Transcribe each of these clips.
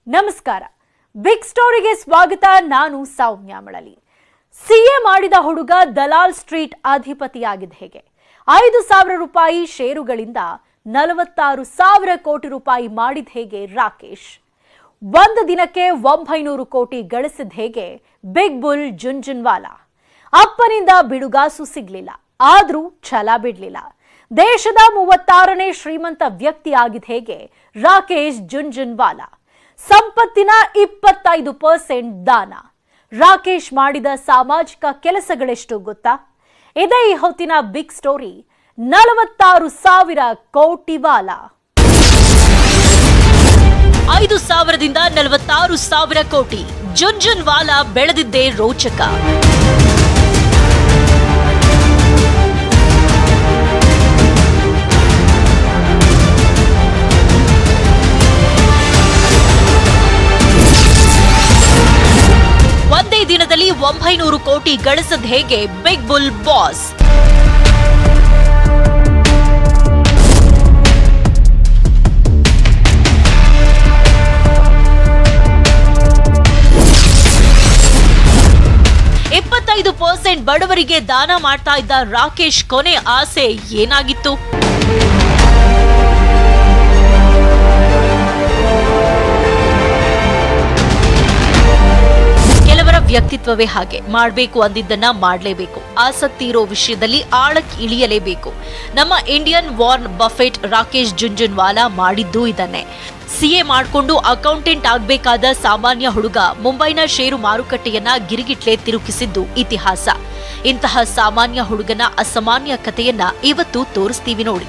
ನಮಸ್ಕಾರ ಬಿಗ್ ಸ್ಟೋರಿಗೆ ಸ್ವಾಗತ ನಾನು ಸೌಮ್ಯ ಮಳಲಿ ಸಿಎ ಮಾಡಿದ ಹುಡುಗ ದಲಾಲ್ ಸ್ಟ್ರೀಟ್ ಅಧಿಪತಿಯಾಗಿದ್ದ ಹೇಗೆ ಐದು ಸಾವಿರ ರೂಪಾಯಿ ಷೇರುಗಳಿಂದ ನಲವತ್ತಾರು ಸಾವಿರ ಕೋಟಿ ರೂಪಾಯಿ ಮಾಡಿದ ಹೇಗೆ ರಾಕೇಶ್ ಒಂದು ದಿನಕ್ಕೆ ಒಂಬೈನೂರು ಕೋಟಿ ಗಳಿಸಿದ ಹೇಗೆ ಬಿಗ್ ಬುಲ್ ಜುಂಜುನ್ವಾಲಾ ಅಪ್ಪನಿಂದ ಬಿಡುಗಾಸು ಸಿಗ್ಲಿಲ್ಲ ಆದ್ರೂ ಛಲ ಬಿಡ್ಲಿಲ್ಲ ದೇಶದ ಮೂವತ್ತಾರನೇ ಶ್ರೀಮಂತ ವ್ಯಕ್ತಿ ಆಗಿದ ಹೇಗೆ ರಾಕೇಶ್ ಜುಂಜುನ್ವಾಲಾ ಸಂಪತ್ತಿನ ಇಪ್ಪತ್ತೈದು ಪರ್ಸೆಂಟ್ ದಾನ ರಾಕೇಶ್ ಮಾಡಿದ ಸಾಮಾಜಿಕ ಕೆಲಸಗಳೆಷ್ಟು ಗೊತ್ತಾ ಇದೇ ಈ ಹೊತ್ತಿನ ಬಿಗ್ ಸ್ಟೋರಿ ನಲವತ್ತಾರು ಸಾವಿರ ಕೋಟಿ ವಾಲ ಐದು ಸಾವಿರದಿಂದ ನಲವತ್ತಾರು ಸಾವಿರ ಕೋಟಿ ಜುಂಜುನ್ ವಾಲಾ ಬೆಳೆದಿದ್ದೇ ರೋಚಕ ಒಂದೇ ದಿನದಲ್ಲಿ ಒಂಬೈನೂರು ಕೋಟಿ ಗಳಿಸದ್ ಹೇಗೆ ಬಿಗ್ ಬುಲ್ ಬಾಸ್ ಇಪ್ಪತ್ತೈದು ಪರ್ಸೆಂಟ್ ಬಡವರಿಗೆ ದಾನ ಮಾಡ್ತಾ ಇದ್ದ ರಾಕೇಶ್ ಕೊನೆ ಆಸೆ ಏನಾಗಿತ್ತು ಕೆಲವರ ವ್ಯಕ್ತಿತ್ವವೇ ಹಾಗೆ ಮಾಡಬೇಕು ಅಂದಿದ್ದನ್ನ ಮಾಡಲೇಬೇಕು ಆಸಕ್ತಿ ಇರೋ ವಿಷಯದಲ್ಲಿ ಆಳಕ್ಕೆ ಇಳಿಯಲೇಬೇಕು ನಮ್ಮ Indian Warren Buffett Rakesh Jhunjhunwala ಮಾಡಿದ್ದೂ ಇದನ್ನೇ ಸಿಎ ಮಾಡಿಕೊಂಡು ಅಕೌಂಟೆಂಟ್ ಆಗ್ಬೇಕಾದ ಸಾಮಾನ್ಯ ಹುಡುಗ ಮುಂಬೈನ ಷೇರು ಮಾರುಕಟ್ಟೆಯನ್ನ ಗಿರಿಗಿಟ್ಲೆ ತಿರುಗಿಸಿದ್ದು ಇತಿಹಾಸ ಇಂತಹ ಸಾಮಾನ್ಯ ಹುಡುಗನ ಅಸಾಮಾನ್ಯ ಕಥೆಯನ್ನ ಇವತ್ತು ತೋರಿಸ್ತೀವಿ ನೋಡಿ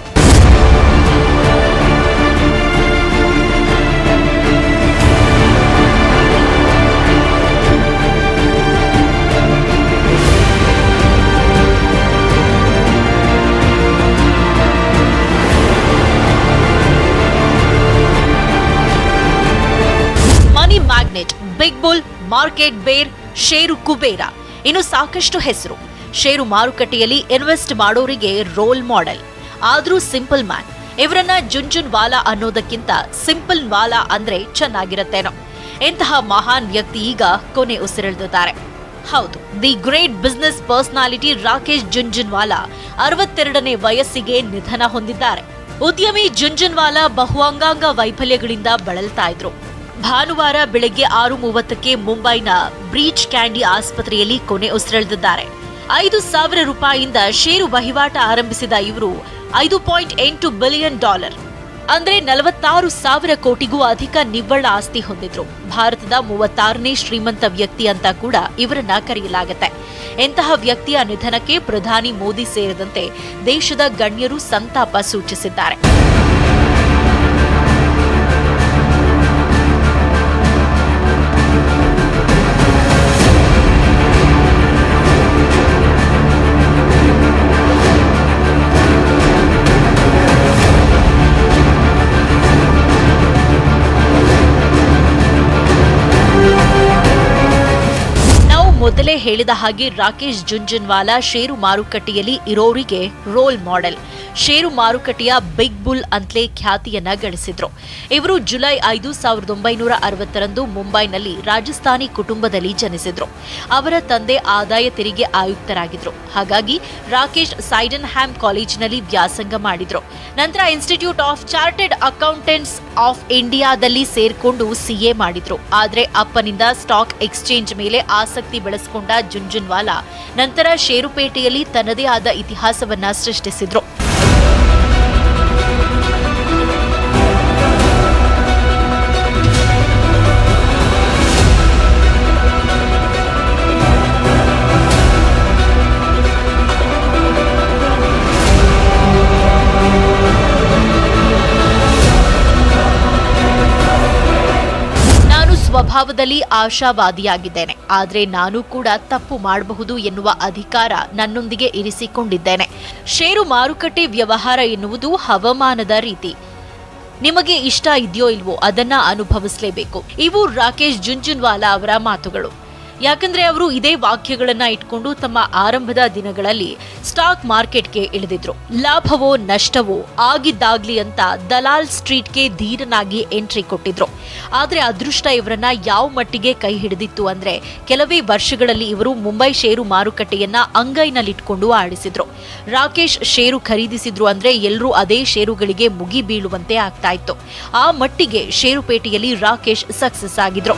money magnet big bull market bear share Kubera ಇನ್ನು ಸಾಕಷ್ಟು ಹೆಸರು ಷೇರು ಮಾರುಕಟ್ಟೆಯಲ್ಲಿ ಇನ್ವೆಸ್ಟ್ ಮಾಡೋರಿಗೆ ರೋಲ್ ಮಾಡೆಲ್ ಆದ್ರೂ ಸಿಂಪಲ್ ಮ್ಯಾನ್ ಇವರನ್ನ ಜುಂಜುನ್ ವಾಲಾ ಅನ್ನೋದಕ್ಕಿಂತ ಸಿಂಪಲ್ ವಾಲಾ ಅಂದ್ರೆ ಚೆನ್ನಾಗಿರತ್ತೇನೋ ಇಂತಹ ಮಹಾನ್ ವ್ಯಕ್ತಿ ಈಗ ಕೊನೆ ಉಸಿರೆಳೆದಿದ್ದಾರೆ ಹೌದು the great business personality Rakesh Jhunjhunwala ಅರವತ್ತೆರಡನೇ ವಯಸ್ಸಿಗೆ ನಿಧನ ಹೊಂದಿದ್ದಾರೆ ಉದ್ಯಮಿ ಜುಂಜುನ್ವಾಲಾ ಬಹುಅಂಗಾಂಗ ವೈಫಲ್ಯಗಳಿಂದ ಬಳಲ್ತಾ ಇದ್ರು ಭಾನುವಾರ ಬೆಳಗ್ಗೆ ಆರು ಮೂವತ್ತಕ್ಕೆ ಮುಂಬೈನ ಬ್ರೀಚ್ ಕ್ಯಾಂಡಿ ಆಸ್ಪತ್ರೆಯಲ್ಲಿ ಕೊನೆ ಉಸಿರೆಳೆದಿದ್ದಾರೆ ಐದು ಸಾವಿರ ರೂಪಾಯಿಯಿಂದ ಷೇರು ವಹಿವಾಟ ಆರಂಭಿಸಿದ ಇವರು ಐದು ಪಾಯಿಂಟ್ ಎಂಟು ಬಿಲಿಯನ್ ಡಾಲರ್ ಅಂದ್ರೆ ನಲವತ್ತಾರು ಸಾವಿರ ಕೋಟಿಗೂ ಅಧಿಕ ನಿವ್ವಳ ಆಸ್ತಿ ಹೊಂದಿದ್ರು ಭಾರತದ ಮೂವತ್ತಾರನೇ ಶ್ರೀಮಂತ ವ್ಯಕ್ತಿ ಅಂತ ಕೂಡ ಇವರನ್ನ ಕರೆಯಲಾಗುತ್ತೆ ಎಂತಹ ವ್ಯಕ್ತಿಯ ನಿಧನಕ್ಕೆ ಪ್ರಧಾನಿ ಮೋದಿ ಸೇರಿದಂತೆ ದೇಶದ ಗಣ್ಯರು ಸಂತಾಪ ಸೂಚಿಸಿದ್ದಾರೆ ನಾವು ಮೊದಲೇ ಹೇಳಿದ ಹಾಗೆ ರಾಕೇಶ್ ಜುಂಜುನ್ವಾಲಾ ಷೇರು ಮಾರುಕಟ್ಟೆಯಲ್ಲಿ ಇರೋರಿಗೆ ರೋಲ್ ಮಾಡೆಲ್ ಷೇರು ಮಾರುಕಟ್ಟೆಯ ಬಿಗ್ ಬುಲ್ ಅಂತಲೇ ಖ್ಯಾತಿಯನ್ನ ಗಳಿಸಿದ್ರು ಇವರು ಜುಲೈ ಐದು ಸಾವಿರದ ಒಂಬೈನೂರ ಅರವತ್ತರಂದು ಮುಂಬೈನಲ್ಲಿ ರಾಜಸ್ಥಾನಿ ಕುಟುಂಬದಲ್ಲಿ ಜನಿಸಿದ್ರು ಅವರ ತಂದೆ ಆದಾಯ ತೆರಿಗೆ ಆಯುಕ್ತರಾಗಿದ್ರು ಹಾಗಾಗಿ ರಾಕೇಶ್ ಸೈಡನ್ ಹ್ಯಾಮ್ ಕಾಲೇಜಿನಲ್ಲಿ ವ್ಯಾಸಂಗ ಮಾಡಿದ್ರು ನಂತರ Institute of Chartered Accountants of ಇಂಡಿಯಾದಲ್ಲಿ ಸೇರ್ಕೊಂಡು ಸಿಎ ಮಾಡಿದ್ರು ಆದ್ರೆ ಅಪ್ಪನಿಂದ ಸ್ಟಾಕ್ ಎಕ್ಸ್ಚೇಂಜ್ ಮೇಲೆ ಆಸಕ್ತಿ ಬೆಳೆಸಿಕೊಂಡ ಜುಂಜುನ್ವಾಲಾ ನಂತರ ಷೇರುಪೇಟೆಯಲ್ಲಿ ತನ್ನದೇ ಆದ ಇತಿಹಾಸವನ್ನ ಸೃಷ್ಟಿಸಿದ್ರು ನಾನು ಸ್ವಭಾವದಲ್ಲಿ ಆಶಾವಾದಿಯಾಗಿದ್ದೇನೆ ಆದ್ರೆ ನಾನು ಕೂಡ ತಪ್ಪು ಮಾಡಬಹುದು ಎನ್ನುವ ಅಧಿಕಾರ ನನ್ನೊಂದಿಗೆ ಇರಿಸಿಕೊಂಡಿದ್ದೇನೆ ಷೇರು ಮಾರುಕಟ್ಟೆ ವ್ಯವಹಾರ ಎನ್ನುವುದು ಹವಾಮಾನದ ರೀತಿ ನಿಮಗೆ ಇಷ್ಟ ಇದೆಯೋ ಇಲ್ವೋ ಅದನ್ನ ಅನುಭವಿಸಲೇಬೇಕು ಇವು ರಾಕೇಶ್ ಜುಂಜುನ್ವಾಲಾ ಅವರ ಮಾತುಗಳು ಯಾಕಂದ್ರೆ ಅವರು ಇದೇ ವಾಕ್ಯಗಳನ್ನ ಇಟ್ಕೊಂಡು ತಮ್ಮ ಆರಂಭದ ದಿನಗಳಲ್ಲಿ ಸ್ಟಾಕ್ ಮಾರ್ಕೆಟ್ಗೆ ಇಳಿದಿದ್ರು ಲಾಭವೋ ನಷ್ಟವೋ ಆಗಿದ್ದಾಗ್ಲಿ ಅಂತ ದಲಾಲ್ ಸ್ಟ್ರೀಟ್ಗೆ ಧೀರನಾಗಿ ಎಂಟ್ರಿ ಕೊಟ್ಟಿದ್ರು ಆದ್ರೆ ಅದೃಷ್ಟ ಇವರನ್ನ ಯಾವ ಮಟ್ಟಿಗೆ ಕೈ ಹಿಡಿದಿತ್ತು ಅಂದ್ರೆ ಕೆಲವೇ ವರ್ಷಗಳಲ್ಲಿ ಇವರು ಮುಂಬೈ ಷೇರು ಮಾರುಕಟ್ಟೆಯನ್ನ ಅಂಗೈನಲ್ಲಿಟ್ಕೊಂಡು ಆಡಿಸಿದ್ರು ರಾಕೇಶ್ ಷೇರು ಖರೀದಿಸಿದ್ರು ಅಂದ್ರೆ ಎಲ್ಲರೂ ಅದೇ ಷೇರುಗಳಿಗೆ ಮುಗಿ ಬೀಳುವಂತೆ ಆಗ್ತಾ ಇತ್ತು ಆ ಮಟ್ಟಿಗೆ ಷೇರುಪೇಟೆಯಲ್ಲಿ ರಾಕೇಶ್ ಸಕ್ಸಸ್ ಆಗಿದ್ರು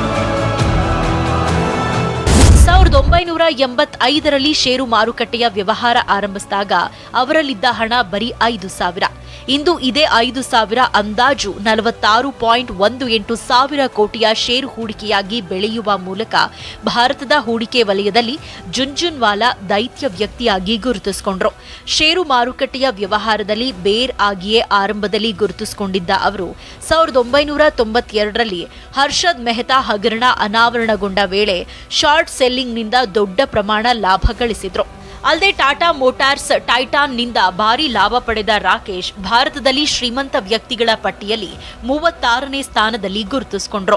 ಸಾವಿರದ ಒಂಬೈನೂರ ಎಂಬತ್ತೈದರಲ್ಲಿ ಷೇರು ಮಾರುಕಟ್ಟೆಯ ವ್ಯವಹಾರ ಆರಂಭಿಸಿದಾಗ ಅವರಲ್ಲಿದ್ದ ಹಣ ಬರೀ ಐದು ಸಾವಿರ ಇಂದು ಇದೇ ಐದು ಸಾವಿರ ಅಂದಾಜು ನಲವತ್ತಾರು ಪಾಯಿಂಟ್ ಒಂದು ಎಂಟು ಸಾವಿರ ಕೋಟಿಯ ಷೇರು ಹೂಡಿಕೆಯಾಗಿ ಬೆಳೆಯುವ ಮೂಲಕ ಭಾರತದ ಹೂಡಿಕೆ ವಲಯದಲ್ಲಿ ಜುಂಜುನ್ವಾಲಾ ದೈತ್ಯ ವ್ಯಕ್ತಿಯಾಗಿ ಗುರುತಿಸಿಕೊಂಡ್ರು ಷೇರು ಮಾರುಕಟ್ಟೆಯ ವ್ಯವಹಾರದಲ್ಲಿ ಬೇರ್ ಆಗಿಯೇ ಆರಂಭದಲ್ಲಿ ಗುರುತಿಸಿಕೊಂಡಿದ್ದ ಅವರು ಸಾವಿರದ ಒಂಬೈನೂರ ತೊಂಬತ್ತೆರಡರಲ್ಲಿ ಹರ್ಷದ್ ಮೆಹ್ತಾ ಹಗರಣ ಅನಾವರಣಗೊಂಡ ವೇಳೆ ಶಾರ್ಟ್ ಸೆಲ್ಲಿಂಗ್ನಿಂದ ದೊಡ್ಡ ಪ್ರಮಾಣ ಲಾಭ ಗಳಿಸಿದ್ರು ಅಲ್ಲದೆ ಟಾಟಾ ಮೋಟಾರ್ಸ್ ಟೈಟಾನ್ನಿಂದ ಭಾರಿ ಲಾಭ ಪಡೆದ ರಾಕೇಶ್ ಭಾರತದಲ್ಲಿ ಶ್ರೀಮಂತ ವ್ಯಕ್ತಿಗಳ ಪಟ್ಟಿಯಲ್ಲಿ ಮೂವತ್ತಾರನೇ ಸ್ಥಾನದಲ್ಲಿ ಗುರುತಿಸಿಕೊಂಡ್ರು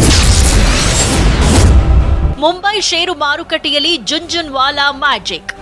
ಮುಂಬೈ ಷೇರು ಮಾರುಕಟ್ಟೆಯಲ್ಲಿ ಜುಂಜುನ್ವಾಲಾ ಮ್ಯಾಜಿಕ್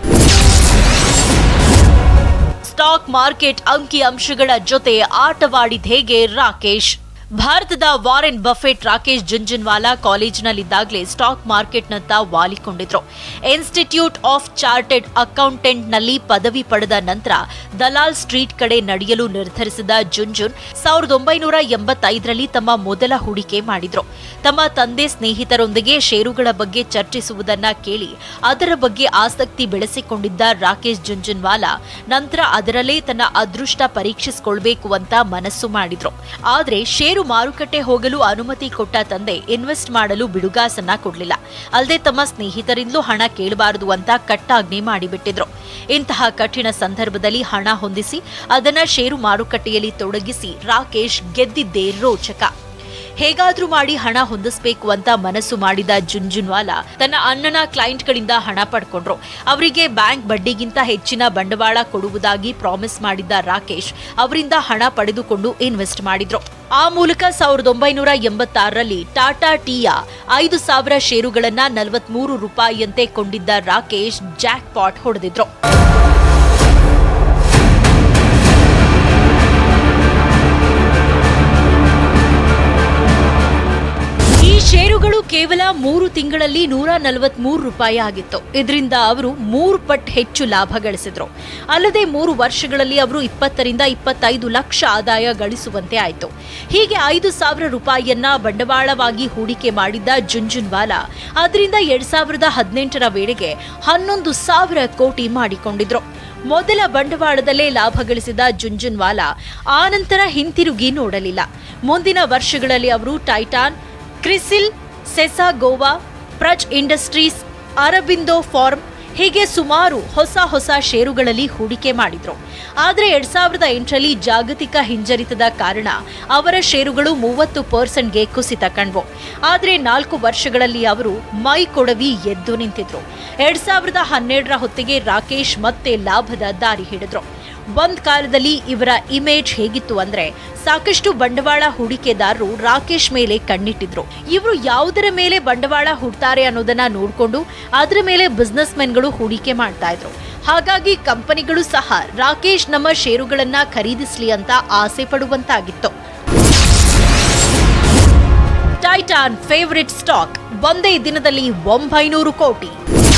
ಸ್ಟಾಕ್ ಮಾರ್ಕೆಟ್ ಅಂಕಿ ಅಂಶಗಳ ಜೊತೆ ಆಟವಾಡಿದ ಹೇಗೆ ರಾಕೇಶ್ ಭಾರತದ ವಾರೆನ್ ಬಫೆಟ್ ರಾಕೇಶ್ ಜುಂಜುನ್ವಾಲಾ ಕಾಲೇಜಿನಲ್ಲಿದ್ದಾಗಲೇ ಸ್ಟಾಕ್ ಮಾರ್ಕೆಟ್ನತ್ತ ವಾಲಿಕೊಂಡಿದ್ರು ಇನ್ಸ್ಟಿಟ್ಯೂಟ್ ಆಫ್ ಚಾರ್ಟೆಡ್ ಅಕೌಂಟೆಂಟ್ನಲ್ಲಿ ಪದವಿ ಪಡೆದ ನಂತರ ದಲಾಲ್ ಸ್ಟ್ರೀಟ್ ಕಡೆ ನಡೆಯಲು ನಿರ್ಧರಿಸಿದ ಜುಂಜುನ್ ಸಾವಿರದ ಒಂಬೈನೂರ ಎಂಬತ್ತೈದರಲ್ಲಿ ತಮ್ಮ ಮೊದಲ ಹೂಡಿಕೆ ಮಾಡಿದ್ರು ತಮ್ಮ ತಂದೆ ಸ್ನೇಹಿತರೊಂದಿಗೆ ಷೇರುಗಳ ಬಗ್ಗೆ ಚರ್ಚಿಸುವುದನ್ನ ಕೇಳಿ ಅದರ ಬಗ್ಗೆ ಆಸಕ್ತಿ ಬೆಳೆಸಿಕೊಂಡಿದ್ದ ರಾಕೇಶ್ ಜುಂಜುನ್ವಾಲಾ ನಂತರ ಅದರಲ್ಲೇ ತನ್ನ ಅದೃಷ್ಟ ಪರೀಕ್ಷಿಸಿಕೊಳ್ಬೇಕು ಅಂತ ಮನಸ್ಸು ಮಾಡಿದ್ರು ಆದ್ರೆ ಷೇರು ಮಾರುಕಟ್ಟೆ ಹೋಗಲು ಅನುಮತಿ ಕೊಟ್ಟ ತಂದೆ ಇನ್ವೆಸ್ಟ್ ಮಾಡಲು ಬಿಡುಗಾಸನ್ನ ಕೊಡ್ಲಿಲ್ಲ ಅಲ್ಲದೆ ತಮ್ಮ ಸ್ನೇಹಿತರಿಂದಲೂ ಹಣ ಕೇಳಬಾರದು ಅಂತ ಕಟ್ಟಾಜ್ಞೆ ಮಾಡಿಬಿಟ್ಟಿದ್ರು ಇಂತಹ ಕಠಿಣ ಸಂದರ್ಭದಲ್ಲಿ ಹಣ ಹೊಂದಿಸಿ ಅದನ್ನ ಷೇರು ಮಾರುಕಟ್ಟೆಯಲ್ಲಿ ತೊಡಗಿಸಿ ರಾಕೇಶ್ ಗೆದ್ದಿದ್ದೇ ರೋಚಕ ಹೇಗಾದ್ರೂ ಮಾಡಿ ಹಣ ಹೊಂದಿಸಬೇಕು ಅಂತ ಮನಸ್ಸು ಮಾಡಿದ ಜುಂಜುನ್ವಾಲಾ ತನ್ನ ಅಣ್ಣನ ಕ್ಲೈಂಟ್ಗಳಿಂದ ಹಣ ಪಡ್ಕೊಂಡ್ರು ಅವರಿಗೆ ಬ್ಯಾಂಕ್ ಬಡ್ಡಿಗಿಂತ ಹೆಚ್ಚಿನ ಬಂಡವಾಳ ಕೊಡುವುದಾಗಿ ಪ್ರಾಮಿಸ್ ಮಾಡಿದ್ದ ರಾಕೇಶ್ ಅವರಿಂದ ಹಣ ಪಡೆದುಕೊಂಡು ಇನ್ವೆಸ್ಟ್ ಮಾಡಿದ್ರು ಆ ಮೂಲಕ ಸಾವಿರದ ಒಂಬೈನೂರ ಎಂಬತ್ತಾರರಲ್ಲಿ ಟಾಟಾ ಟೀಯ ಐದು ಸಾವಿರ ಷೇರುಗಳನ್ನ ನಲವತ್ಮೂರು ರೂಪಾಯಿಯಂತೆ ಕೊಂಡಿದ್ದ ರಾಕೇಶ್ ಜಾಕ್ ಪಾಟ್ ಹೊಡೆದಿದ್ರು ಈ ಷೇರುಗಳು ಕೇವಲ ಮೂರು ತಿಂಗಳಲ್ಲಿ ನೂರ ನಲವತ್ಮೂರು ರೂಪಾಯಿ ಆಗಿತ್ತು ಇದರಿಂದ ಅವರು ಮೂರು ಪಟ್ ಹೆಚ್ಚು ಲಾಭ ಗಳಿಸಿದ್ರು ಅಲ್ಲದೆ ಮೂರು ವರ್ಷಗಳಲ್ಲಿ ಅವರು ಇಪ್ಪತ್ತರಿಂದ ಇಪ್ಪತ್ತೈದು ಲಕ್ಷ ಆದಾಯ ಗಳಿಸುವಂತೆ ಆಯಿತು ಹೀಗೆ ಐದು ಸಾವಿರ ರೂಪಾಯಿಯನ್ನ ಬಂಡವಾಳವಾಗಿ ಹೂಡಿಕೆ ಮಾಡಿದ್ದ ಜುಂಜುನ್ವಾಲಾ ಅದರಿಂದ ಎರಡ್ ಸಾವಿರದ ಹದಿನೆಂಟರ ವೇಳೆಗೆ ಹನ್ನೊಂದು ಸಾವಿರ ಕೋಟಿ ಮಾಡಿಕೊಂಡಿದ್ರು ಮೊದಲ ಬಂಡವಾಳದಲ್ಲೇ ಲಾಭ ಗಳಿಸಿದ ಜುಂಜುನ್ವಾಲಾ ಆನಂತರ ಹಿಂತಿರುಗಿ ನೋಡಲಿಲ್ಲ ಮುಂದಿನ ವರ್ಷಗಳಲ್ಲಿ ಅವರು ಟೈಟಾನ್ ಕ್ರಿಸಿಲ್ ಸೆಸಾ ಗೋವಾ ಪ್ರಜ್ ಇಂಡಸ್ಟ್ರೀಸ್ ಅರಬಿಂದೋ ಫಾರ್ಮ್ ಹೀಗೆ ಸುಮಾರು ಹೊಸ ಹೊಸ ಷೇರುಗಳಲ್ಲಿ ಹೂಡಿಕೆ ಮಾಡಿದ್ರು ಆದರೆ ಎರಡ್ ಸಾವಿರದ ಎಂಟರಲ್ಲಿ ಜಾಗತಿಕ ಹಿಂಜರಿತದ ಕಾರಣ ಅವರ ಷೇರುಗಳು ಮೂವತ್ತು ಪರ್ಸೆಂಟ್ಗೆ ಕುಸಿತ ಕಂಡ್ವು ಆದರೆ ನಾಲ್ಕು ವರ್ಷಗಳಲ್ಲಿ ಅವರು ಮೈ ಕೊಡವಿ ಎದ್ದು ನಿಂತಿದ್ರು ಎರಡ್ ಸಾವಿರದ ಹನ್ನೆರಡರ ಹೊತ್ತಿಗೆ ರಾಕೇಶ್ ಮತ್ತೆ ಲಾಭದ ದಾರಿ ಹಿಡಿದ್ರು ಒಂದ್ ಕಾಲದಲ್ಲಿ ಇವರ ಇಮೇಜ್ ಹೇಗಿತ್ತು ಅಂದ್ರೆ ಸಾಕಷ್ಟು ಬಂಡವಾಳ ಹೂಡಿಕೆದಾರರು ರಾಕೇಶ್ ಮೇಲೆ ಕಣ್ಣಿಟ್ಟಿದ್ರು ಇವರು ಯಾವುದರ ಮೇಲೆ ಬಂಡವಾಳ ಹೂಡ್ತಾರೆ ಅನ್ನೋದನ್ನ ನೋಡ್ಕೊಂಡು ಅದರ ಮೇಲೆ ಬಿಸ್ನೆಸ್ ಮೆನ್ಗಳು ಹೂಡಿಕೆ ಮಾಡ್ತಾ ಇದ್ರು ಹಾಗಾಗಿ ಕಂಪನಿಗಳು ಸಹ ರಾಕೇಶ್ ನಮ್ಮ ಷೇರುಗಳನ್ನ ಖರೀದಿಸ್ಲಿ ಅಂತ ಆಸೆ ಪಡುವಂತಾಗಿತ್ತು ಟೈಟಾನ್ ಫೇವರಿಟ್ ಸ್ಟಾಕ್ ಒಂದೇ ದಿನದಲ್ಲಿ ಒಂಬೈನೂರು ಕೋಟಿ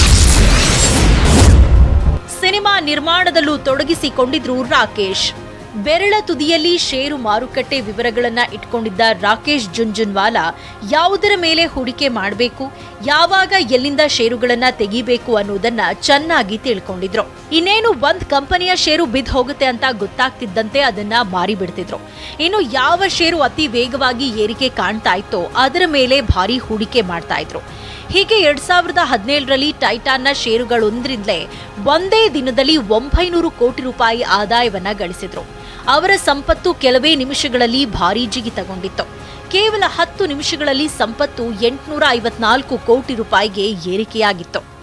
ಸಿನಿಮಾ ನಿರ್ಮಾಣದಲ್ಲೂ ತೊಡಗಿಸಿಕೊಂಡಿದ್ರು ರಾಕೇಶ್ ಬೆರಳ ತುದಿಯಲ್ಲಿ ಷೇರು ಮಾರುಕಟ್ಟೆ ವಿವರಗಳನ್ನ ಇಟ್ಕೊಂಡಿದ್ದ ರಾಕೇಶ್ ಜುಂಜುನ್ವಾಲಾ ಯಾವುದರ ಮೇಲೆ ಹೂಡಿಕೆ ಮಾಡಬೇಕು ಯಾವಾಗ ಎಲ್ಲಿಂದ ಷೇರುಗಳನ್ನ ತೆಗಿಬೇಕು ಅನ್ನೋದನ್ನ ಚೆನ್ನಾಗಿ ತಿಳ್ಕೊಂಡಿದ್ರು ಇನ್ನೇನು ಒಂದ್ ಕಂಪನಿಯ ಷೇರು ಬಿದ್ದು ಹೋಗುತ್ತೆ ಅಂತ ಗೊತ್ತಾಗ್ತಿದ್ದಂತೆ ಅದನ್ನ ಮಾರಿ ಬಿಡ್ತಿದ್ರು ಇನ್ನು ಯಾವ ಷೇರು ಅತಿ ವೇಗವಾಗಿ ಏರಿಕೆ ಕಾಣ್ತಾ ಇತ್ತೋ ಅದರ ಮೇಲೆ ಭಾರಿ ಹೂಡಿಕೆ ಮಾಡ್ತಾ ಇದ್ರು ಹೀಗೆ ಎರಡ್ ಸಾವಿರದ ಹದಿನೇಳರಲ್ಲಿ ಟೈಟಾನ್ನ ಷೇರುಗಳೊಂದರಿಂದಲೇ ಒಂದೇ ದಿನದಲ್ಲಿ ಒಂಬೈನೂರು ಕೋಟಿ ರೂಪಾಯಿ ಆದಾಯವನ್ನ ಗಳಿಸಿದ್ರು ಅವರ ಸಂಪತ್ತು ಕೆಲವೇ ನಿಮಿಷಗಳಲ್ಲಿ ಭಾರೀ ಜಿಗಿತಗೊಂಡಿತ್ತು ಕೇವಲ ಹತ್ತು ನಿಮಿಷಗಳಲ್ಲಿ ಸಂಪತ್ತು ಎಂಟುನೂರ ಐವತ್ನಾಲ್ಕು ಕೋಟಿ ರೂಪಾಯಿಗೆ ಏರಿಕೆಯಾಗಿತ್ತು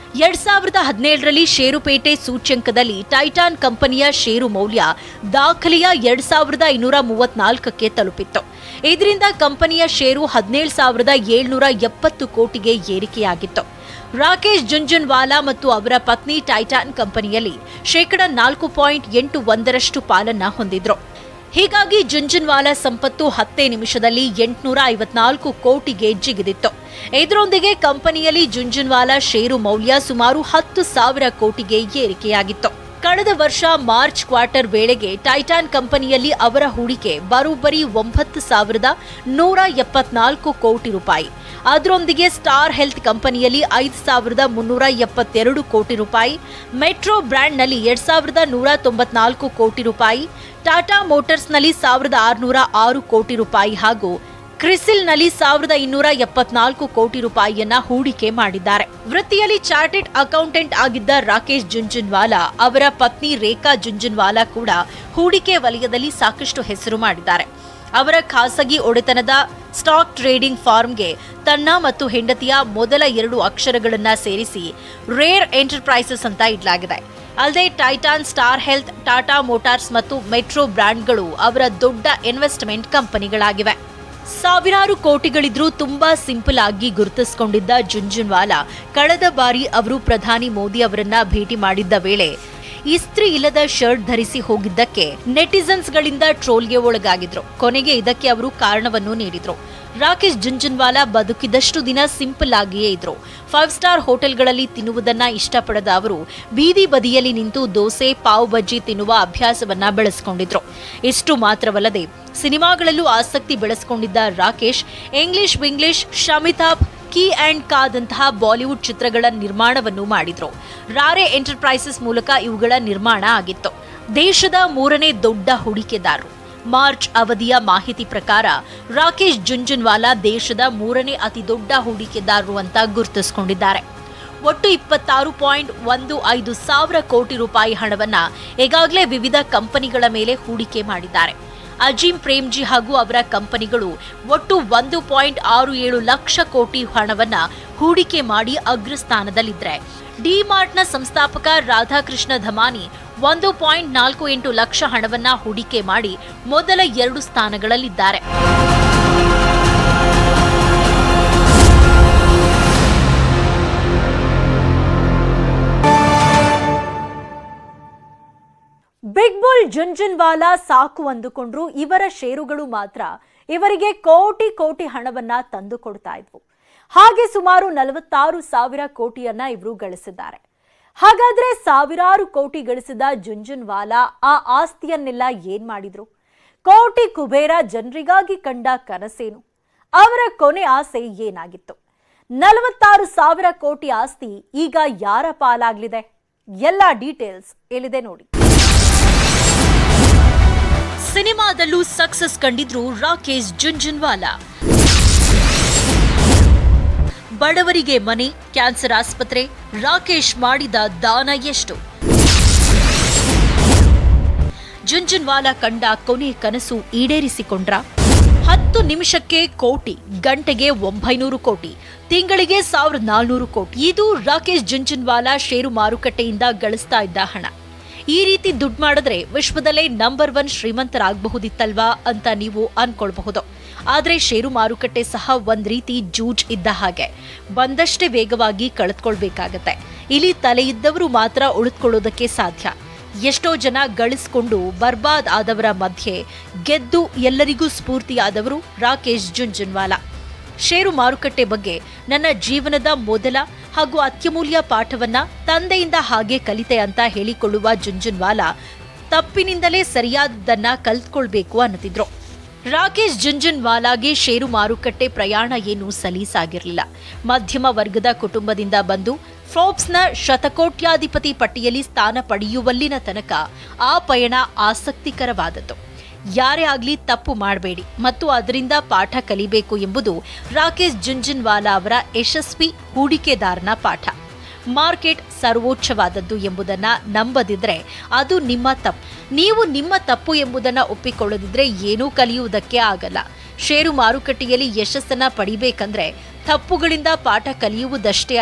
ಎರಡ್ ಸಾವಿರದ ಹದಿನೇಳರಲ್ಲಿ ಷೇರುಪೇಟೆ ಸೂಚ್ಯಂಕದಲ್ಲಿ ಟೈಟಾನ್ ಕಂಪನಿಯ ಷೇರು ಮೌಲ್ಯ ದಾಖಲೆಯ ಎರಡ್ ಸಾವಿರದ ಐನೂರ ಮೂವತ್ನಾಲ್ಕಕ್ಕೆ ತಲುಪಿತ್ತು ಇದರಿಂದ ಕಂಪನಿಯ ಷೇರು ಹದಿನೇಳು ಸಾವಿರದ ಏಳ್ನೂರ ಎಪ್ಪತ್ತು ಕೋಟಿಗೆ ಏರಿಕೆಯಾಗಿತ್ತು ರಾಕೇಶ್ ಜುಂಜುನ್ವಾಲಾ ಮತ್ತು ಅವರ ಪತ್ನಿ ಟೈಟಾನ್ ಕಂಪನಿಯಲ್ಲಿ ಶೇಕಡ ನಾಲ್ಕು ಪಾಯಿಂಟ್ ಎಂಟು ಒಂದರಷ್ಟು ಪಾಲನ್ನ ಹೊಂದಿದ್ರು ಹೀಗಾಗಿ ಜುಂಜುನ್ವಾಲಾ ಸಂಪತ್ತು ಹತ್ತೇ ನಿಮಿಷದಲ್ಲಿ ಎಂಟುನೂರ ಐವತ್ನಾಲ್ಕು ಕೋಟಿಗೆ ಜಿಗಿದಿತ್ತು ಇದರೊಂದಿಗೆ ಕಂಪನಿಯಲ್ಲಿ ಜುಂಜುನ್ವಾಲಾ ಷೇರು ಮೌಲ್ಯ ಸುಮಾರು ಹತ್ತು ಸಾವಿರ ಕೋಟಿಗೆ ಏರಿಕೆಯಾಗಿತ್ತು ಕಳೆದ ವರ್ಷ ಮಾರ್ಚ್ ಕ್ವಾರ್ಟರ್ ವೇಳೆಗೆ ಟೈಟಾನ್ ಕಂಪನಿಯಲ್ಲಿ ಅವರ ಹೂಡಿಕೆ ಬರೋಬ್ಬರಿ ಒಂಬತ್ತು ಸಾವಿರದ ನೂರ ಎಪ್ಪತ್ನಾಲ್ಕು ಕೋಟಿ ರೂಪಾಯಿ ಅದರೊಂದಿಗೆ ಸ್ಟಾರ್ ಹೆಲ್ತ್ ಕಂಪನಿಯಲ್ಲಿ ಐದು ಸಾವಿರದ ಮುನ್ನೂರ ಎಪ್ಪತ್ತೆರಡು ಕೋಟಿ ರೂಪಾಯಿ ಮೆಟ್ರೋ ಬ್ರ್ಯಾಂಡ್ನಲ್ಲಿ ಎರಡ್ ಸಾವಿರದ ನೂರ ತೊಂಬತ್ನಾಲ್ಕು ಕೋಟಿ ರೂಪಾಯಿ ಟಾಟಾ ಮೋಟಾರ್ಸ್ನಲ್ಲಿ ಸಾವಿರದ ಆರುನೂರ ಆರು ಕೋಟಿ ರೂಪಾಯಿ ಹಾಗೂ ಕ್ರಿಸಿಲ್ನಲ್ಲಿ ಸಾವಿರದ ಇನ್ನೂರ ಎಪ್ಪತ್ನಾಲ್ಕು ಕೋಟಿ ರೂಪಾಯಿಯನ್ನ ಹೂಡಿಕೆ ಮಾಡಿದ್ದಾರೆ ವೃತ್ತಿಯಲ್ಲಿ ಚಾರ್ಟೆಡ್ ಅಕೌಂಟೆಂಟ್ ಆಗಿದ್ದ ರಾಕೇಶ್ ಜುಂಜುನ್ವಾಲಾ ಅವರ ಪತ್ನಿ ರೇಖಾ ಜುಂಜುನ್ವಾಲಾ ಕೂಡ ಹೂಡಿಕೆ ವಲಯದಲ್ಲಿ ಸಾಕಷ್ಟು ಹೆಸರು ಮಾಡಿದ್ದಾರೆ ಅವರ ಖಾಸಗಿ ಒಡೆತನದ ಸ್ಟಾಕ್ ಟ್ರೇಡಿಂಗ್ ಫಾರ್ಮ್ಗೆ ತನ್ನ ಮತ್ತು ಹೆಂಡತಿಯ ಮೊದಲ ಎರಡು ಅಕ್ಷರಗಳನ್ನ ಸೇರಿಸಿ ರೇರ್ ಎಂಟರ್ಪ್ರೈಸಸ್ ಅಂತ ಇಡಲಾಗಿದೆ ಅಲ್ಲದೆ Titan Star Health Tata Motors ಮತ್ತು ಮೆಟ್ರೋ ಬ್ರ್ಯಾಂಡ್ಗಳು ಅವರ ದೊಡ್ಡ ಇನ್ವೆಸ್ಟ್ಮೆಂಟ್ ಕಂಪನಿಗಳಾಗಿವೆ ಸಾವಿರಾರು ಕೋಟಿಗಳಿದ್ರೂ ತುಂಬಾ ಸಿಂಪಲ್ ಆಗಿ ಗುರುತಿಸಿಕೊಂಡಿದ್ದ ಜುಂಜುನ್ವಾಲಾ ಕಳೆದ ಬಾರಿ ಅವರು ಪ್ರಧಾನಿ ಮೋದಿ ಅವರನ್ನ ಭೇಟಿ ಮಾಡಿದ್ದ ವೇಳೆ ಇಸ್ತ್ರಿ ಇಲ್ಲದ ಶರ್ಟ್ ಧರಿಸಿ ಹೋಗಿದ್ದಕ್ಕೆ ನೆಟಿಸನ್ಸ್ಗಳಿಂದ ಟ್ರೋಲ್ಗೆ ಒಳಗಾಗಿದ್ರು ಕೊನೆಗೆ ಇದಕ್ಕೆ ಅವರು ಕಾರಣವನ್ನು ನೀಡಿದ್ರು ರಾಕೇಶ್ ಜುಂಜುನ್ವಾಲಾ ಬದುಕಿದಷ್ಟು ದಿನ ಸಿಂಪಲ್ ಆಗಿಯೇ ಇದ್ರು ಫೈವ್ ಸ್ಟಾರ್ ಹೋಟೆಲ್ಗಳಲ್ಲಿ ತಿನ್ನುವುದನ್ನ ಇಷ್ಟಪಡದ ಅವರು ಬೀದಿ ಬದಿಯಲ್ಲಿ ನಿಂತು ದೋಸೆ ಪಾವ್ ಬಜ್ಜಿ ತಿನ್ನುವ ಅಭ್ಯಾಸವನ್ನ ಬೆಳೆಸಿಕೊಂಡಿದ್ರು ಇಷ್ಟು ಮಾತ್ರವಲ್ಲದೆ ಸಿನಿಮಾಗಳಲ್ಲೂ ಆಸಕ್ತಿ ಬೆಳೆಸಿಕೊಂಡಿದ್ದ ರಾಕೇಶ್ ಇಂಗ್ಲಿಷ್ ವಿಂಗ್ಲಿಷ್ ಶಮಿತಾಬ್ ಕೀ ಅಂಡ್ ಕಾದಂತಹ ಬಾಲಿವುಡ್ ಚಿತ್ರಗಳ ನಿರ್ಮಾಣವನ್ನು ಮಾಡಿದ್ರು ರಾರೆ ಎಂಟರ್ಪ್ರೈಸಸ್ ಮೂಲಕ ಇವುಗಳ ನಿರ್ಮಾಣ ಆಗಿತ್ತು ದೇಶದ ಮೂರನೇ ದೊಡ್ಡ ಹೂಡಿಕೆದಾರರು ಮಾರ್ಚ್ ಅವಧಿಯ ಮಾಹಿತಿ ಪ್ರಕಾರ ರಾಕೇಶ್ ಜುಂಜುನ್ವಾಲಾ ದೇಶದ ಮೂರನೇ ಅತಿ ದೊಡ್ಡ ಹೂಡಿಕೆದಾರರು ಅಂತ ಗುರುತಿಸಿಕೊಂಡಿದ್ದಾರೆ ಒಟ್ಟು ಇಪ್ಪತ್ತಾರು ಪಾಯಿಂಟ್ ಒಂದು ಐದು ಸಾವಿರ ಕೋಟಿ ರೂಪಾಯಿ ಹಣವನ್ನ ಈಗಾಗಲೇ ವಿವಿಧ ಕಂಪನಿಗಳ ಮೇಲೆ ಹೂಡಿಕೆ ಮಾಡಿದ್ದಾರೆ ಅಜೀಂ ಪ್ರೇಮ್ಜಿ ಹಾಗೂ ಅವರ ಕಂಪನಿಗಳು ಒಟ್ಟು ಒಂದು ಪಾಯಿಂಟ್ ಆರು ಏಳು ಲಕ್ಷ ಕೋಟಿ ಹಣವನ್ನ ಹೂಡಿಕೆ ಮಾಡಿ ಅಗ್ರಸ್ಥಾನದಲ್ಲಿದ್ರೆ ಡಿಮಾರ್ಟ್ನ ಸಂಸ್ಥಾಪಕ ರಾಧಾಕೃಷ್ಣ ಧಮಾನಿ ಒಂದು ಪಾಯಿಂಟ್ ನಾಲ್ಕು ಎಂಟು ಲಕ್ಷ ಹಣವನ್ನ ಹೂಡಿಕೆ ಮಾಡಿ ಮೊದಲ ಎರಡು ಸ್ಥಾನಗಳಲ್ಲಿದ್ದಾರೆ ಬಿಗ್ ಬುಲ್ ಜುಂಜುನ್ವಾಲಾ ಸಾಕು ಅಂದುಕೊಂಡ್ರು ಇವರ ಷೇರುಗಳು ಮಾತ್ರ ಇವರಿಗೆ ಕೋಟಿ ಕೋಟಿ ಹಣವನ್ನ ತಂದು ಕೊಡ್ತಾ ಇದ್ವು ಹಾಗೆ ಸುಮಾರು ನಲವತ್ತಾರು ಸಾವಿರ ಕೋಟಿಯನ್ನ ಇವರು ಗಳಿಸಿದ್ದಾರೆ ಹಾಗಾದ್ರೆ ಸಾವಿರಾರು ಕೋಟಿ ಗಳಿಸಿದ ಜುಂಜುನ್ವಾಲಾ ಆ ಆಸ್ತಿಯನ್ನೆಲ್ಲ ಏನ್ ಮಾಡಿದ್ರು ಕೋಟಿ ಕುಬೇರ ಜನರಿಗಾಗಿ ಕಂಡ ಕನಸೇನು ಅವರ ಕೊನೆ ಆಸೆ ಏನಾಗಿತ್ತು ನಲವತ್ತಾರು ಸಾವಿರ ಕೋಟಿ ಆಸ್ತಿ ಈಗ ಯಾರ ಪಾಲಾಗ್ಲಿದೆ ಎಲ್ಲ ಡೀಟೇಲ್ಸ್ ಎಲ್ಲಿದೆ ನೋಡಿ ಸಿನಿಮಾದಲ್ಲೂ ಸಕ್ಸಸ್ ಕಂಡಿದ್ರು ರಾಕೇಶ್ ಜುಂಜುನ್ವಾಲಾ ಬಡವರಿಗೆ ಮನೆ ಕ್ಯಾನ್ಸರ್ ಆಸ್ಪತ್ರೆ ರಾಕೇಶ್ ಮಾಡಿದ ದಾನ ಎಷ್ಟು ಜುಂಜುನ್ವಾಲಾ ಕಂಡ ಕೊನೆ ಕನಸು ಈಡೇರಿಸಿಕೊಂಡ್ರ ಹತ್ತು ನಿಮಿಷಕ್ಕೆ ಕೋಟಿ ಗಂಟೆಗೆ ಒಂಬೈನೂರು ಕೋಟಿ ತಿಂಗಳಿಗೆ ಸಾವಿರದ ನಾಲ್ನೂರು ಕೋಟಿ ಇದು ರಾಕೇಶ್ ಜುಂಜುನ್ವಾಲಾ ಷೇರು ಮಾರುಕಟ್ಟೆಯಿಂದ ಗಳಿಸ್ತಾ ಇದ್ದ ಹಣ ಈ ರೀತಿ ದುಡ್ಡು ಮಾಡಿದ್ರೆ ವಿಶ್ವದಲ್ಲೇ ನಂಬರ್ ಒನ್ ಶ್ರೀಮಂತರಾಗಬಹುದಿತ್ತಲ್ವಾ ಅಂತ ನೀವು ಅನ್ಕೊಳ್ಬಹುದು ಆದ್ರೆ ಷೇರು ಮಾರುಕಟ್ಟೆ ಸಹ ಒಂದ್ ರೀತಿ ಜೂಜ್ ಇದ್ದ ಹಾಗೆ ಬಂದಷ್ಟೇ ವೇಗವಾಗಿ ಕಳೆದುಕೊಳ್ಬೇಕಾಗತ್ತೆ ಇಲ್ಲಿ ತಲೆ ಇದ್ದವರು ಮಾತ್ರ ಉಳಿದುಕೊಳ್ಳೋದಕ್ಕೆ ಸಾಧ್ಯ ಎಷ್ಟೋ ಜನ ಗಳಿಸ್ಕೊಂಡು ಬರ್ಬಾದ್ ಆದವರ ಮಧ್ಯೆ ಗೆದ್ದು ಎಲ್ಲರಿಗೂ ಸ್ಫೂರ್ತಿಯಾದವರು ರಾಕೇಶ್ ಜುಂಜುನ್ವಾಲಾ ಷೇರು ಮಾರುಕಟ್ಟೆ ಬಗ್ಗೆ ನನ್ನ ಜೀವನದ ಮೊದಲ ಹಾಗೂ ಅತ್ಯಮೂಲ್ಯ ಪಾಠವನ್ನ ತಂದೆಯಿಂದ ಹಾಗೆ ಕಲಿತೆ ಅಂತ ಹೇಳಿಕೊಳ್ಳುವ ಜುಂಜುನ್ವಾಲಾ ತಪ್ಪಿನಿಂದಲೇ ಸರಿಯಾದದನ್ನ ಕಲ್ತ್ಕೊಳ್ಬೇಕು ಅನ್ನುತ್ತಿದ್ರು ರಾಕೇಶ್ ಜುಂಜುನ್ವಾಲಾಗೆ ಷೇರು ಮಾರುಕಟ್ಟೆ ಪ್ರಯಾಣ ಏನು ಸಲೀಸಾಗಿರಲಿಲ್ಲ ಮಧ್ಯಮ ವರ್ಗದ ಕುಟುಂಬದಿಂದ ಬಂದು ಫೋರ್ಬ್ಸ್ನ ಶತಕೋಟ್ಯಾಧಿಪತಿ ಪಟ್ಟಿಯಲ್ಲಿ ಸ್ಥಾನ ಪಡೆಯುವಲ್ಲಿನ ತನಕ ಆ ಪಯಣ ಆಸಕ್ತಿಕರವಾದದ್ದು ಯಾರೇ ಆಗ್ಲಿ ತಪ್ಪು ಮಾಡಬೇಡಿ ಮತ್ತು ಅದರಿಂದ ಪಾಠ ಕಲಿಬೇಕು ಎಂಬುದು ರಾಕೇಶ್ ಜುಂಜುನ್ವಾಲಾ ಅವರ ಯಶಸ್ವಿ ಹೂಡಿಕೆದಾರನ ಪಾಠ ಮಾರ್ಕೆಟ್ ಸರ್ವೋಚ್ಚವಾದದ್ದು ಎಂಬುದನ್ನ ನಂಬದಿದ್ರೆ ಅದು ನಿಮ್ಮ ತಪ್ಪು ನೀವು ನಿಮ್ಮ ತಪ್ಪು ಎಂಬುದನ್ನ ಒಪ್ಪಿಕೊಳ್ಳದಿದ್ರೆ ಏನೂ ಕಲಿಯುವುದಕ್ಕೆ ಆಗಲ್ಲ ಷೇರು ಮಾರುಕಟ್ಟೆಯಲ್ಲಿ ಯಶಸ್ಸನ್ನ ಪಡಿಬೇಕಂದ್ರೆ ತಪ್ಪುಗಳಿಂದ ಪಾಠ ಕಲಿಯುವುದಷ್ಟೇ ಅಲ್ಲ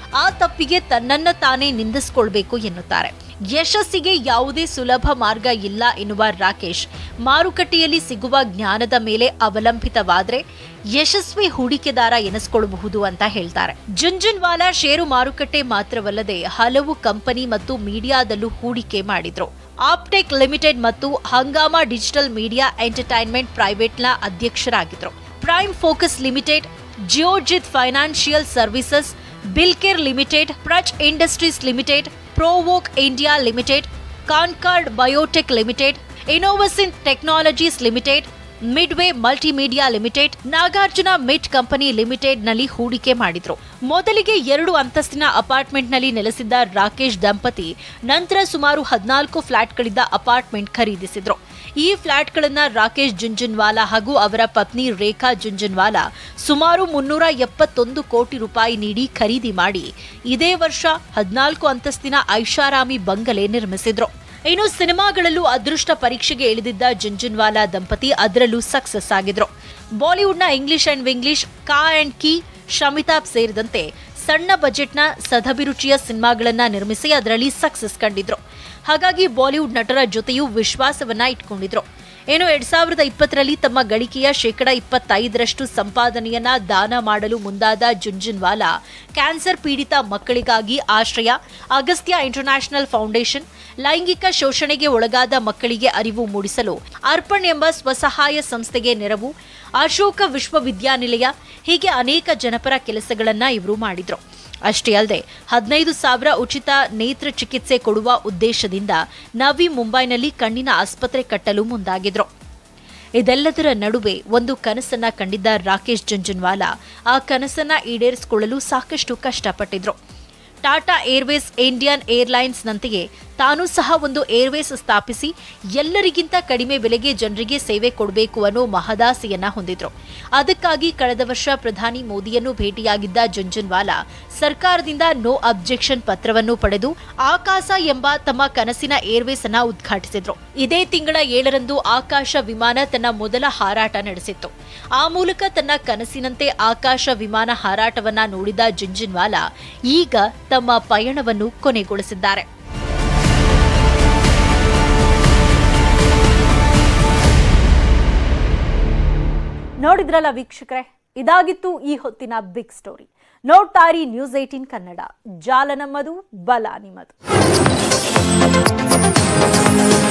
ಆ ತಪ್ಪಿಗೆ ತನ್ನನ್ನ ತಾನೇ ನಿಂದಿಸ್ಕೊಳ್ಬೇಕು ಎನ್ನುತ್ತಾರೆ ಯಶಸ್ಸಿಗೆ ಯಾವುದೇ ಸುಲಭ ಮಾರ್ಗ ಇಲ್ಲ ಎನ್ನುವ ರಾಕೇಶ್ ಮಾರುಕಟ್ಟೆಯಲ್ಲಿ ಸಿಗುವ ಜ್ಞಾನದ ಮೇಲೆ ಅವಲಂಬಿತವಾದ್ರೆ ಯಶಸ್ವಿ ಹೂಡಿಕೆದಾರ ಎನಿಸ್ಕೊಳ್ಳಬಹುದು ಅಂತ ಹೇಳ್ತಾರೆ ಜುಂಜುನ್ವಾಲಾ ಷೇರು ಮಾರುಕಟ್ಟೆ ಮಾತ್ರವಲ್ಲದೆ ಹಲವು ಕಂಪನಿ ಮತ್ತು ಮೀಡಿಯಾದಲ್ಲೂ ಹೂಡಿಕೆ ಮಾಡಿದ್ರು ಆಪ್ಟೆಕ್ ಲಿಮಿಟೆಡ್ ಮತ್ತು ಹಂಗಾಮಾ ಡಿಜಿಟಲ್ ಮೀಡಿಯಾ ಎಂಟರ್ಟೈನ್ಮೆಂಟ್ ಪ್ರೈವೇಟ್ನ ಅಧ್ಯಕ್ಷರಾಗಿದ್ರು Prime Focus limited Geojit financial services Bilcare limited Praj industries limited Provogue India limited Concord Biotech limited Innovasynth technologies limited Midway multimedia limited Nagarjuna mid company limited ನಲ್ಲಿ ಹೂಡಿಕೆ ಮಾಡಿದ್ರು ಮೊದಲಿಗೆ ಎರಡು ಅಂತಸ್ತಿನ ಅಪಾರ್ಟ್ಮೆಂಟ್ ನಲ್ಲಿ ನೆಲೆಸಿದ್ದ ರಾಕೇಶ್ ದಂಪತಿ ನಂತರ ಸುಮಾರು ಹದಿನಾಲ್ಕು ಫ್ಲಾಟ್ಗಳಿದ್ದ ಅಪಾರ್ಟ್ಮೆಂಟ್ ಖರೀದಿಸಿದ್ರು ಈ ಫ್ಲಾಟ್ಗಳನ್ನ ರಾಕೇಶ್ ಜುಂಜುನ್ವಾಲಾ ಹಾಗೂ ಅವರ ಪತ್ನಿ ರೇಖಾ ಜುಂಜುನ್ವಾಲಾ ಸುಮಾರು ಮುನ್ನೂರ ಎಪ್ಪತ್ತೊಂದು ಕೋಟಿ ರೂಪಾಯಿ ನೀಡಿ ಖರೀದಿ ಮಾಡಿ ಇದೇ ವರ್ಷ ಹದಿನಾಲ್ಕು ಅಂತಸ್ತಿನ ಐಷಾರಾಮಿ ಬಂಗಲೆ ನಿರ್ಮಿಸಿದ್ರು ಇನ್ನು ಸಿನಿಮಾಗಳಲ್ಲೂ ಅದೃಷ್ಟ ಪರೀಕ್ಷೆಗೆ ಇಳಿದಿದ್ದ ಜುಂಜುನ್ವಾಲಾ ದಂಪತಿ ಅದರಲ್ಲೂ ಸಕ್ಸಸ್ ಆಗಿದ್ರು ಬಾಲಿವುಡ್ನ English and Vinglish Ka and Ki Shamitabh ಸೇರಿದಂತೆ ಸಣ್ಣ ಬಜೆಟ್ನ ಸದಭಿರುಚಿಯ ಸಿನಿಮಾಗಳನ್ನ ನಿರ್ಮಿಸಿ ಅದರಲ್ಲಿ ಸಕ್ಸಸ್ ಕಂಡಿದ್ರು ಹಾಗಾಗಿ ಬಾಲಿವುಡ್ ನಟರ ಜೊತೆಯೂ ವಿಶ್ವಾಸವನ್ನ ಇಟ್ಕೊಂಡಿದ್ರು ಏನು ಎರಡ್ ಸಾವಿರದ ಇಪ್ಪತ್ತರಲ್ಲಿ ತಮ್ಮ ಗಳಿಕೆಯ ಶೇಕಡ ಇಪ್ಪತ್ತೈದರಷ್ಟು ಸಂಪಾದನೆಯನ್ನ ದಾನ ಮಾಡಲು ಮುಂದಾದ ಜುಂಜುನ್ವಾಲಾ ಕ್ಯಾನ್ಸರ್ ಪೀಡಿತ ಮಕ್ಕಳಿಗಾಗಿ ಆಶ್ರಯ ಅಗಸ್ತ್ಯ ಇಂಟರ್ನ್ಯಾಷನಲ್ ಫೌಂಡೇಶನ್ ಲೈಂಗಿಕ ಶೋಷಣೆಗೆ ಒಳಗಾದ ಮಕ್ಕಳಿಗೆ ಅರಿವು ಮೂಡಿಸಲು ಅರ್ಪಣ್ ಎಂಬ ಸ್ವಸಹಾಯ ಸಂಸ್ಥೆಗೆ ನೆರವು ಅಶೋಕ ವಿಶ್ವವಿದ್ಯಾನಿಲಯ ಹೀಗೆ ಅನೇಕ ಜನಪರ ಕೆಲಸಗಳನ್ನ ಇವರು ಮಾಡಿದ್ರು ಅಷ್ಟೇ ಅಲ್ಲದೆ ಹದಿನೈದು ಸಾವಿರ ಉಚಿತ ನೇತ್ರ ಚಿಕಿತ್ಸೆ ಕೊಡುವ ಉದ್ದೇಶದಿಂದ ನವಿ ಮುಂಬೈನಲ್ಲಿ ಕಣ್ಣಿನ ಆಸ್ಪತ್ರೆ ಕಟ್ಟಲು ಮುಂದಾಗಿದ್ರು ಇದೆಲ್ಲದರ ನಡುವೆ ಒಂದು ಕನಸನ್ನ ಕಂಡಿದ್ದ ರಾಕೇಶ್ ಜುಂಜುನ್ವಾಲಾ ಆ ಕನಸನ್ನ ಈಡೇರಿಸಿಕೊಳ್ಳಲು ಸಾಕಷ್ಟು ಕಷ್ಟಪಟ್ಟಿದ್ರು ಟಾಟಾ ಏರ್ವೇಸ್ ಇಂಡಿಯನ್ ಏರ್ಲೈನ್ಸ್ನಂತೆಯೇ ತಾನೂ ಸಹ ಒಂದು ಏರ್ವೇಸ್ ಸ್ಥಾಪಿಸಿ ಎಲ್ಲರಿಗಿಂತ ಕಡಿಮೆ ಬೆಲೆಗೆ ಜನರಿಗೆ ಸೇವೆ ಕೊಡಬೇಕು ಅನ್ನೋ ಮಹದಾಸೆಯನ್ನ ಹೊಂದಿದ್ರು ಅದಕ್ಕಾಗಿ ಕಳೆದ ವರ್ಷ ಪ್ರಧಾನಿ ಮೋದಿಯನ್ನು ಭೇಟಿಯಾಗಿದ್ದ ಜುಂಜುನ್ವಾಲಾ ಸರ್ಕಾರದಿಂದ ನೋ ಅಬ್ಜೆಕ್ಷನ್ ಪತ್ರವನ್ನು ಪಡೆದು ಆಕಾಶ ಎಂಬ ತಮ್ಮ ಕನಸಿನ ಏರ್ವೇಸ್ ಅನ್ನ ಉದ್ಘಾಟಿಸಿದ್ರು ಇದೇ ತಿಂಗಳ ಏಳರಂದು ಆಕಾಶ ವಿಮಾನ ತನ್ನ ಮೊದಲ ಹಾರಾಟ ನಡೆಸಿತ್ತು ಆ ಮೂಲಕ ತನ್ನ ಕನಸಿನಂತೆ ಆಕಾಶ ವಿಮಾನ ಹಾರಾಟವನ್ನ ನೋಡಿದ ಜುಂಜುನ್ವಾಲಾ ಈಗ ತಮ್ಮ ಪಯಣವನ್ನು ಕೊನೆಗೊಳಿಸಿದ್ದಾರೆ ನೋಡಿದ್ರಲ್ಲ ವೀಕ್ಷಕರೇ ಇದಾಗಿತ್ತು ಈ ಹೊತ್ತಿನ ಬಿಗ್ ಸ್ಟೋರಿ ನೋಡ್ತಾರಿ ನ್ಯೂಸ್ ಏಟೀನ್ ಕನ್ನಡ ಜಾಲ ನಮ್ಮದು ಬಲ ನಿಮ್ಮದು